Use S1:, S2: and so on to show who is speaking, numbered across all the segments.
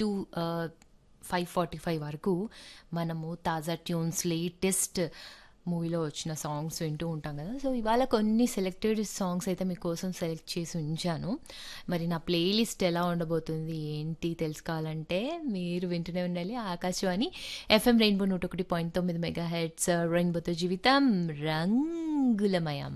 S1: To five forty five వరకు మనము తాజా ట్యూన్స్ లేటెస్ట్ మూవీలో వచ్చిన సాంగ్స్ వింటూ ఉంటాం కదా సో ఇవాళ కొన్ని సెలెక్టెడ్ సాంగ్స్ అయితే మీకోసం సెలెక్ట్ చేసి ఉంచాను మరి నా ప్లేలిస్ట్ ఎలా ఉండబోతుంది ఏంటి తెలుసుకోవాలంటే మీరు వింటూనే ఉండాలి ఆకాశవాణి ఎఫ్ఎం రెయిన్బో నూట ఒకటి పాయింట్ తొమ్మిది మెగా హెడ్స్ రెయిన్బోతో జీవితం రంగులమయం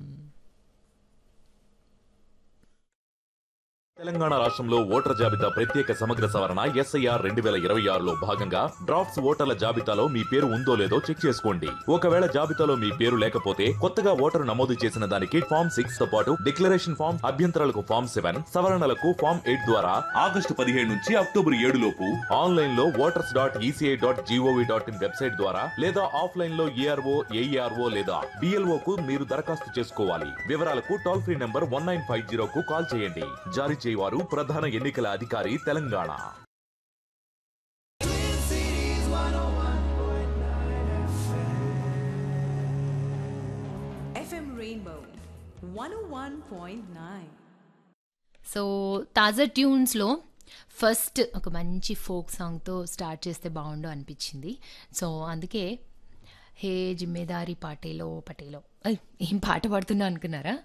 S2: తెలంగాణ రాష్ట్రంలో ఓటర్ జాబితా ప్రత్యేక సమగ్ర సవరణ ఎస్ఐఆర్ రెండు వేల ఇరవై ఆరులో భాగంగా డ్రాఫ్ట్స్ ఓటర్ల జాబితాలో మీ పేరు ఉందో లేదో చెక్ చేసుకోండి ఒకవేళ జాబితాలో మీ పేరు లేకపోతే కొత్తగా ఓటరు నమోదు చేసిన దానికి ఫామ్ సిక్స్ తో పాటు డిక్లరేషన్ ఫామ్ అభ్యంతరాలకు ఫామ్ సెవెన్ సవరణలకు ఫామ్ ఎయిట్ ద్వారా ఆగస్టు పదిహేడు నుంచి అక్టోబర్ ఏడు లోపు ఆన్లైన్ లో voters dot ECI dot GOV dot IN website ద్వారా లేదా ఆఫ్లైన్ లో ఏఆర్ఓ ఏఈఆర్ఓ లేదా బిఎల్ఓ కు మీరు దరఖాస్తు చేసుకోవాలి వివరాలకు toll free number one nine five zero కు కాల్ చేయండి జారీ చేయవారు ప్రధాన ఎన్నికల అధికారి తెలంగాణ
S3: FM Rainbow 101.9.
S1: సో తాజా ట్యూన్స్లో ఫస్ట్ ఒక మంచి ఫోక్ సాంగ్తో స్టార్ట్ చేస్తే బాగుండు అనిపించింది సో అందుకే హే జిమ్మేదారి పాటేలో పటేలో ఐ, ఏం పాట పాడుతున్నా అనుకున్నారా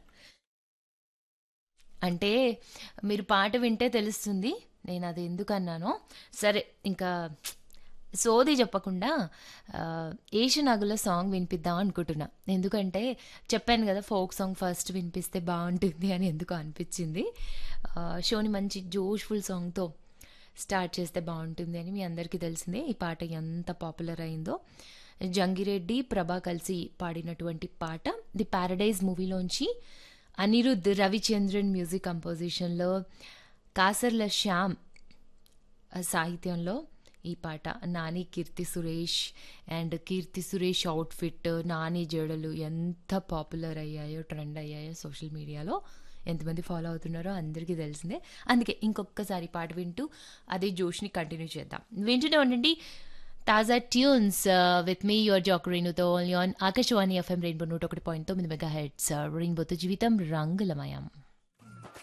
S1: అంటే మీరు పాట వింటే తెలుస్తుంది నేను అది ఎందుకు అన్నానో సరే ఇంకా సోది చెప్పకుండా ఆ, ఏషనాగుల సాంగ్ వినిపిద్దాం అనుకుంటున్నా ఎందుకంటే చెప్పాను కదా ఫోక్ సాంగ్ ఫస్ట్ వినిపిస్తే బాగుంటుంది అని ఎందుకు అనిపించింది ఆ, షోని మంచి జోష్ఫుల్ సాంగ్తో స్టార్ట్ చేస్తే బాగుంటుంది అని మీ అందరికీ తెలిసిందే ఈ పాట ఎంత పాపులర్ అయిందో జంగిరెడ్డి ప్రభా కలిసి పాడినటువంటి పాట ది ప్యారడైజ్ మూవీలోంచి అనిరుద్ రవిచంద్రన్ మ్యూజిక్ కంపోజిషన్లో కాసర్ల శ్యామ్ సాహిత్యంలో ఈ పాట నాని కీర్తి సురేష్ అండ్ కీర్తి సురేష్ అవుట్ఫిట్ నాని జడలు ఎంత పాపులర్ అయ్యాయో ట్రెండ్ అయ్యాయో సోషల్ మీడియాలో ఎంతమంది ఫాలో అవుతున్నారో అందరికీ తెలిసిందే అందుకే ఇంకొకసారి పాట వింటూ అదే జోష్ని కంటిన్యూ చేద్దాం వింటూనే ఉండండి తాజా tunes with me your jack రేణుతో ఆన్ ఆకాశవాణి ఎఫ్ఎం రెయిన్బో నూట ఒకటి పాయింట్ తొమ్మిది మెగా హెడ్స్ రెయిన్బోతో జీవితం రంగులమయం